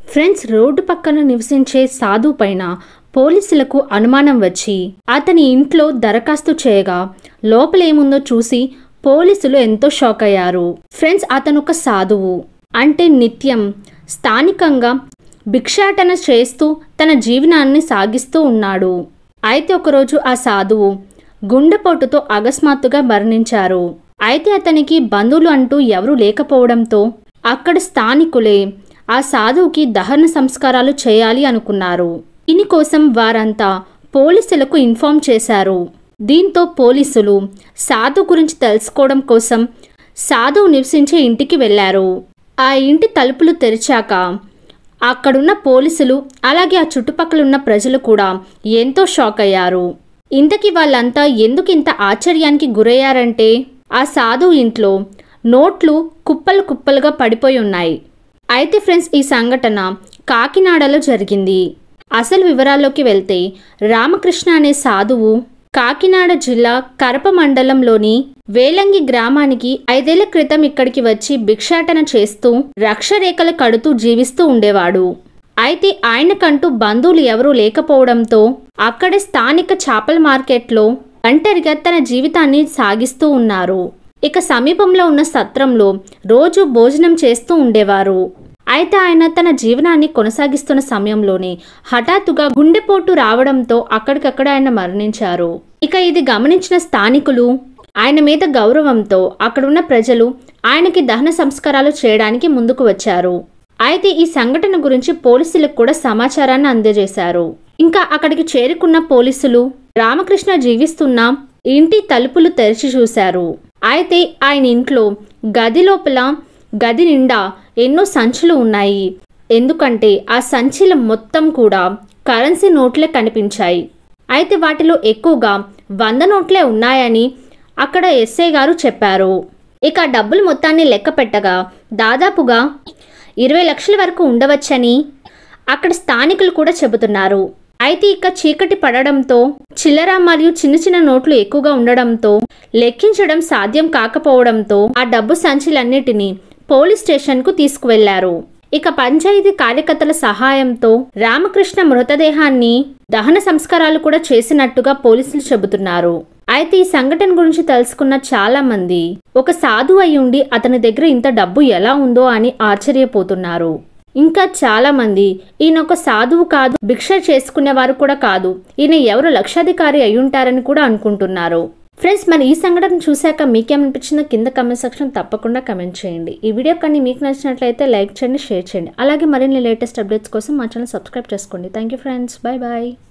friends road పక్కన నివసించే సాధు పైన పోలీసులకు అనుమానం వచ్చి అతని ఇంట్లో దరఖాస్తు చేయగా లోపలేముందో చూసి పోలీసులు ఎంతో షాక్ అయ్యారు ఫ్రెండ్స్ అతను ఒక సాధువు అంటే నిత్యం స్థానికంగా భిక్షాటన చేస్తూ తన జీవనాన్ని సాగిస్తూ ఉన్నాడు అయితే ఒకరోజు ఆ సాధువు గుండెపోటుతో అకస్మాత్తుగా మరణించారు అయితే అతనికి బంధువులు అంటూ ఎవరూ లేకపోవడంతో అక్కడ స్థానికులే ఆ సాధువుకి దహన సంస్కారాలు చేయాలి అనుకున్నారు దీనికోసం వారంతా పోలీసులకు ఇన్ఫార్మ్ చేశారు దీంతో పోలీసులు సాధు గురించి తెలుసుకోవడం కోసం సాధువు నివసించే ఇంటికి వెళ్ళారు ఆ ఇంటి తలుపులు తెరిచాక అక్కడున్న పోలీసులు అలాగే ఆ చుట్టుపక్కల ఉన్న ప్రజలు కూడా ఎంతో షాక్ అయ్యారు ఇంతకీ వాళ్ళంతా ఎందుకు ఇంత ఆశ్చర్యానికి గురయ్యారంటే ఆ సాధువు ఇంట్లో నోట్లు కుప్పలు కుప్పలుగా పడిపోయి ఉన్నాయి అయితే ఫ్రెండ్స్ ఈ సంఘటన కాకినాడలో జరిగింది అసలు వివరాల్లోకి వెళ్తే రామకృష్ణ అనే సాధువు కాకినాడ జిల్లా కరప మండలంలోని వేలంగి గ్రామానికి ఐదేళ్ల క్రితం ఇక్కడికి వచ్చి భిక్షాటన చేస్తూ రక్షరేఖలు కడుతూ జీవిస్తూ ఉండేవాడు అయితే ఆయనకంటూ బంధువులు ఎవరూ లేకపోవడంతో అక్కడే స్థానిక చేపల మార్కెట్లో ఒంటరిగా తన జీవితాన్ని సాగిస్తూ ఉన్నారు ఇక సమీపంలో ఉన్న సత్రంలో రోజు భోజనం చేస్తూ ఉండేవారు అయితే ఆయన తన జీవనాన్ని కొనసాగిస్తున్న సమయంలోనే హఠాత్తుగా గుండెపోటు రావడంతో అక్కడికక్కడ ఆయన మరణించారు ఇక ఇది గమనించిన స్థానికులు ఆయన మీద గౌరవంతో అక్కడున్న ప్రజలు ఆయనకి దహన సంస్కారాలు చేయడానికి ముందుకు వచ్చారు అయితే ఈ సంఘటన గురించి పోలీసులకు కూడా సమాచారాన్ని అందజేశారు ఇంకా అక్కడికి చేరుకున్న పోలీసులు రామకృష్ణ జీవిస్తున్న ఇంటి తలుపులు తెరిచి చూశారు అయితే ఆయన ఇంట్లో గది లోపల గది నిండా ఎన్నో సంచులు ఉన్నాయి ఎందుకంటే ఆ సంచిల మొత్తం కూడా కరెన్సీ నోట్లే కనిపించాయి అయితే వాటిలో ఎక్కువగా వంద నోట్లే ఉన్నాయని అక్కడ ఎస్ఐ గారు చెప్పారు ఇక ఆ డబ్బులు మొత్తాన్ని లెక్క పెట్టగా దాదాపుగా ఇరవై లక్షల వరకు ఉండవచ్చని అక్కడ స్థానికులు కూడా చెబుతున్నారు అయితే ఇక చీకటి పడడంతో చిల్లర మరియు చిన్న చిన్న నోట్లు ఎక్కువగా ఉండడంతో లెక్కించడం సాధ్యం కాకపోవడంతో ఆ డబ్బు సంచులన్నిటినీ పోలీస్ స్టేషన్కు తీసుకువెళ్లారు ఇక పంచాయతీ కార్యకర్తల సహాయంతో రామకృష్ణ మృతదేహాన్ని దహన సంస్కారాలు కూడా చేసినట్టుగా పోలీసులు చెబుతున్నారు అయితే ఈ సంఘటన గురించి తెలుసుకున్న చాలా మంది ఒక సాధు అయి ఉండి అతని దగ్గర ఇంత డబ్బు ఎలా ఉందో అని ఆశ్చర్యపోతున్నారు ఇంకా చాలా మంది ఈయన ఒక సాధువు కాదు భిక్ష చేసుకునేవారు కూడా కాదు ఈయన ఎవరు లక్షాధికారి అయి ఉంటారని కూడా అనుకుంటున్నారు ఫ్రెండ్స్ మరి ఈ సంఘటన చూశాక మీకేమనిపించిందో కింద కమెంట్ సెక్షన్ తప్పకుండా కమెంట్ చేయండి ఈ వీడియో కానీ మీకు నచ్చినట్లయితే లైక్ చేయండి షేర్ చేయండి అలాగే మరిన్ని లేటెస్ట్ అప్డేట్స్ కోసం మా ఛానల్ సబ్స్క్రైబ్ చేసుకోండి thank you friends bye bye